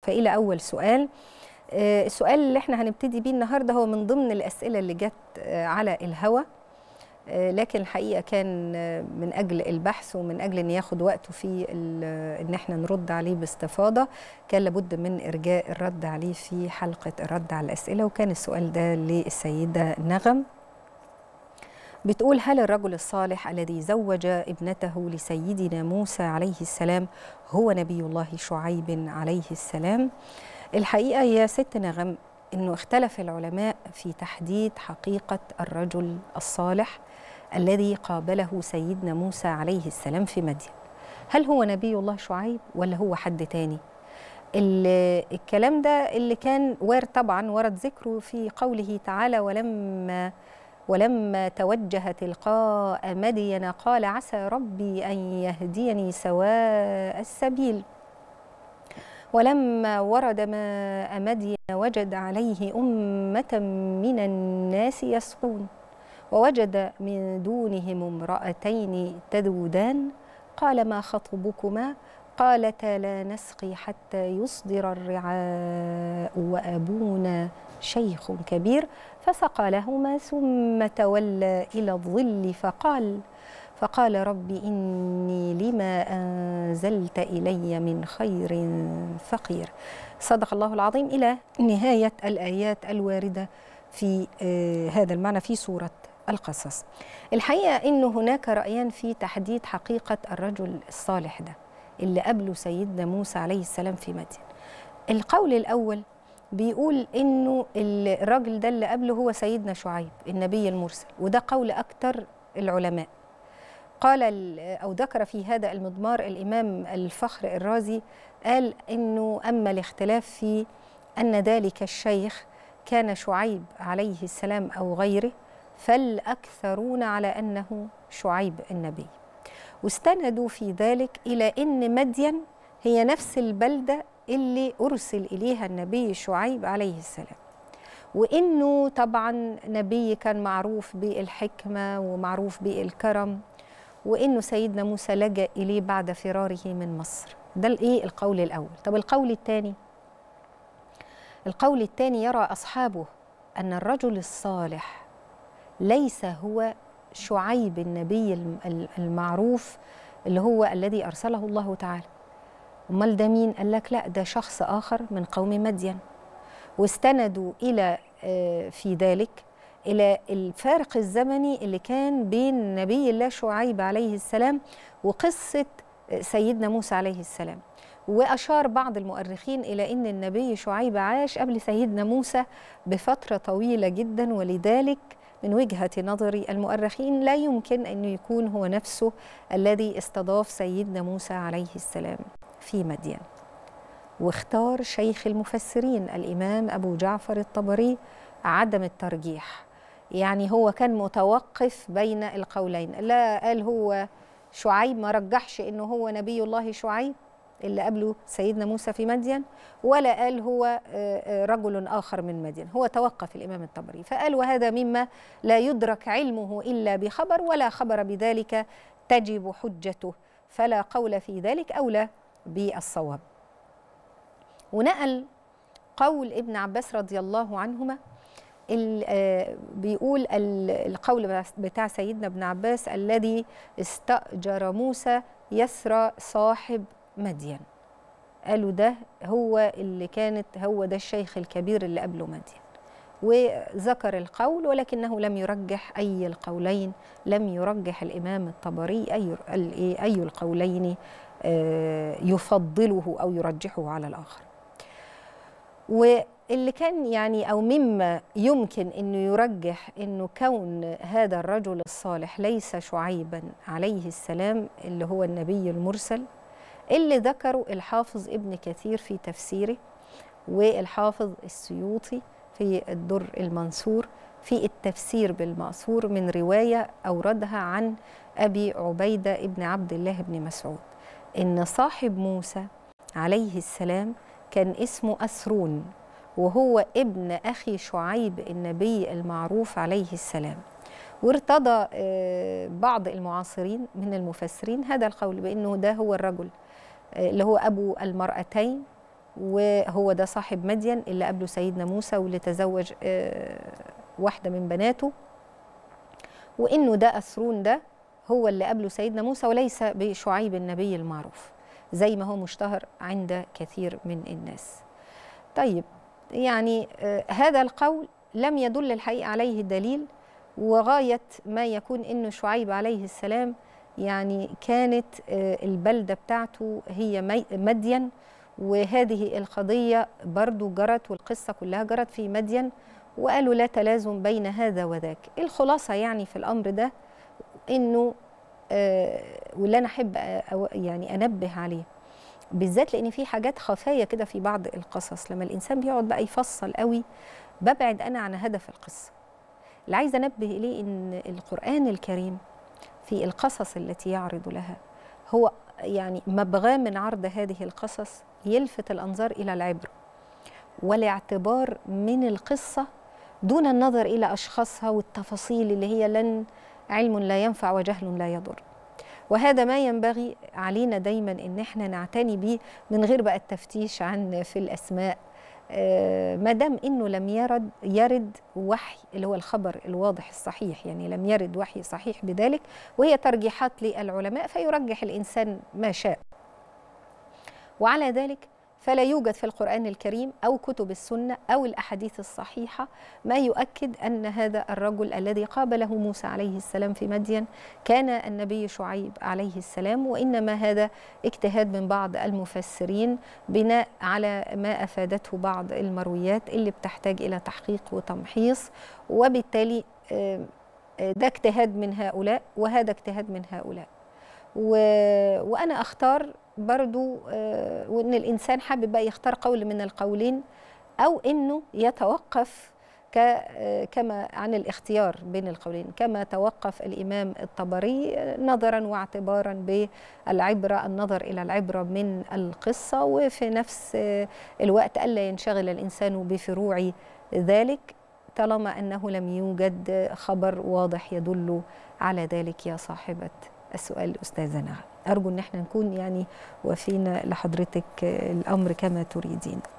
فإلى أول سؤال آه، السؤال اللي احنا هنبتدي بيه النهارده هو من ضمن الأسئلة اللي جت آه، على الهوى آه، لكن الحقيقة كان آه، من أجل البحث ومن أجل أن ياخد وقته في ال- أن احنا نرد عليه باستفاضة كان لابد من إرجاء الرد عليه في حلقة الرد على الأسئلة وكان السؤال ده للسيدة نغم بتقول هل الرجل الصالح الذي زوج ابنته لسيدنا موسى عليه السلام هو نبي الله شعيب عليه السلام الحقيقة يا ست نغم أنه اختلف العلماء في تحديد حقيقة الرجل الصالح الذي قابله سيدنا موسى عليه السلام في مدين هل هو نبي الله شعيب ولا هو حد تاني ال- الكلام ده اللي كان وارد طبعا ورد ذكره في قوله تعالى ولما ولما توجه تلقاء مدين قال عسى ربي أن يهديني سواء السبيل ولما ورد ماء مدين وجد عليه أمة من الناس يسقون ووجد من دونهم امرأتين تذودان قال ما خطبكما قالتا لا نسقي حتى يصدر الرعاء وأبونا شيخ كبير فسقى لهما ثم تولى إلى الظل فقال فقال رب إني لما أنزلت إلي من خير فقير صدق الله العظيم إلى نهاية الآيات الواردة في آه، هذا المعنى في سورة القصص الحقيقة أن هناك رأيان في تحديد حقيقة الرجل الصالح ده اللي قبله سيدنا موسى عليه السلام في مدين القول الأول بيقول انه الراجل ده اللي قبله هو سيدنا شعيب النبي المرسل وده قول اكثر العلماء قال ال- او ذكر في هذا المضمار الامام الفخر الرازي قال انه اما الاختلاف في ان ذلك الشيخ كان شعيب عليه السلام او غيره فالاكثرون على انه شعيب النبي واستندوا في ذلك الى ان مدين هي نفس البلده اللي ارسل اليها النبي شعيب عليه السلام وانه طبعا نبي كان معروف بالحكمه ومعروف بالكرم وانه سيدنا موسى لجا اليه بعد فراره من مصر ده الايه القول الاول طب القول الثاني القول الثاني يرى اصحابه ان الرجل الصالح ليس هو شعيب النبي الم- المعروف اللي هو الذي ارسله الله تعالى امال ده مين قال لك لا ده شخص اخر من قوم مدين واستندوا الى آه، في ذلك الى الفارق الزمني اللي كان بين نبي الله شعيب عليه السلام وقصه آه، سيدنا موسى عليه السلام واشار بعض المؤرخين الى ان النبي شعيب عاش قبل سيدنا موسى بفتره طويله جدا ولذلك من وجهه نظر المؤرخين لا يمكن ان يكون هو نفسه الذي استضاف سيدنا موسى عليه السلام في مدين واختار شيخ المفسرين الإمام أبو جعفر الطبري عدم الترجيح يعني هو كان متوقف بين القولين لا قال هو شعيب ما رجحش انه هو نبي الله شعيب اللي قبله سيدنا موسى في مدين ولا قال هو آه، آه، رجل آخر من مدين هو توقف الإمام الطبري فقال وهذا مما لا يدرك علمه إلا بخبر ولا خبر بذلك تجب حجته فلا قول في ذلك أولى بالصواب ونقل قول ابن عباس رضي الله عنهما ال- آه، بيقول ال- القول بتاع سيدنا ابن عباس الذي استأجر موسى يسرى صاحب مدين قالوا ده هو اللي كانت هو ده الشيخ الكبير اللي قبله مدين وذكر القول ولكنه لم يرجح أي القولين لم يرجح الإمام الطبري أي ال- أي القولين آه، يفضله أو يرجحه على الآخر واللي كان يعني او مما يمكن انه يرجح انه كون هذا الرجل الصالح ليس شعيبا عليه السلام اللي هو النبي المرسل اللي ذكره الحافظ ابن كثير في تفسيره والحافظ السيوطي في الدر المنصور في التفسير بالمأثور من رواية أوردها عن أبي عبيدة ابن عبد الله بن مسعود إن صاحب موسى عليه السلام كان اسمه أسرون وهو ابن أخي شعيب النبي المعروف عليه السلام وارتضى آه، بعض المعاصرين من المفسرين هذا القول بأنه ده هو الرجل آه، اللي هو أبو المرأتين وهو ده صاحب مدين اللي قبله سيدنا موسى واللي تزوج واحدة من بناته وإنه ده أسرون ده هو اللي قبله سيدنا موسى وليس بشعيب النبي المعروف زي ما هو مشتهر عند كثير من الناس طيب يعني هذا القول لم يدل الحقيقة عليه دليل وغاية ما يكون إنه شعيب عليه السلام يعني كانت البلدة بتاعته هي مدين وهذه القضية برضو جرت والقصة كلها جرت في مدين وقالوا لا تلازم بين هذا وذاك الخلاصة يعني في الأمر ده إنه آه واللي أنا أحب يعني أنبه عليه بالذات لأن في حاجات خفايا كده في بعض القصص لما الإنسان بيقعد بقى يفصل قوي ببعد أنا عن هدف القصة اللي عايزة أنبه إليه إن القرآن الكريم في القصص التي يعرض لها هو يعني مبغاه من عرض هذه القصص يلفت الأنظار إلى العبرة والاعتبار من القصة دون النظر إلى أشخاصها والتفاصيل اللي هي لن علم لا ينفع وجهل لا يضر وهذا ما ينبغي علينا دايما ان احنا نعتني به من غير بقى التفتيش عن في الاسماء آه ما دام انه لم يرد يرد وحي اللي هو الخبر الواضح الصحيح يعني لم يرد وحي صحيح بذلك وهي ترجيحات للعلماء فيرجح الانسان ما شاء وعلى ذلك فلا يوجد في القرآن الكريم أو كتب السنة أو الأحاديث الصحيحة ما يؤكد أن هذا الرجل الذي قابله موسى عليه السلام في مدين كان النبي شعيب عليه السلام وإنما هذا اجتهاد من بعض المفسرين بناء على ما أفادته بعض المرويات اللي بتحتاج إلى تحقيق وتمحيص وبالتالي ده اجتهاد من هؤلاء وهذا اجتهاد من هؤلاء و... وأنا أختار برضو آه وان الانسان حابب بقى يختار قول من القولين او انه يتوقف ك كما عن الاختيار بين القولين كما توقف الامام الطبري نظرا واعتبارا بالعبره النظر الى العبره من القصه وفي نفس الوقت الا ينشغل الانسان بفروع ذلك طالما انه لم يوجد خبر واضح يدل على ذلك يا صاحبه السؤال استاذه نعم ارجو ان احنا نكون يعني وفينا لحضرتك الامر كما تريدين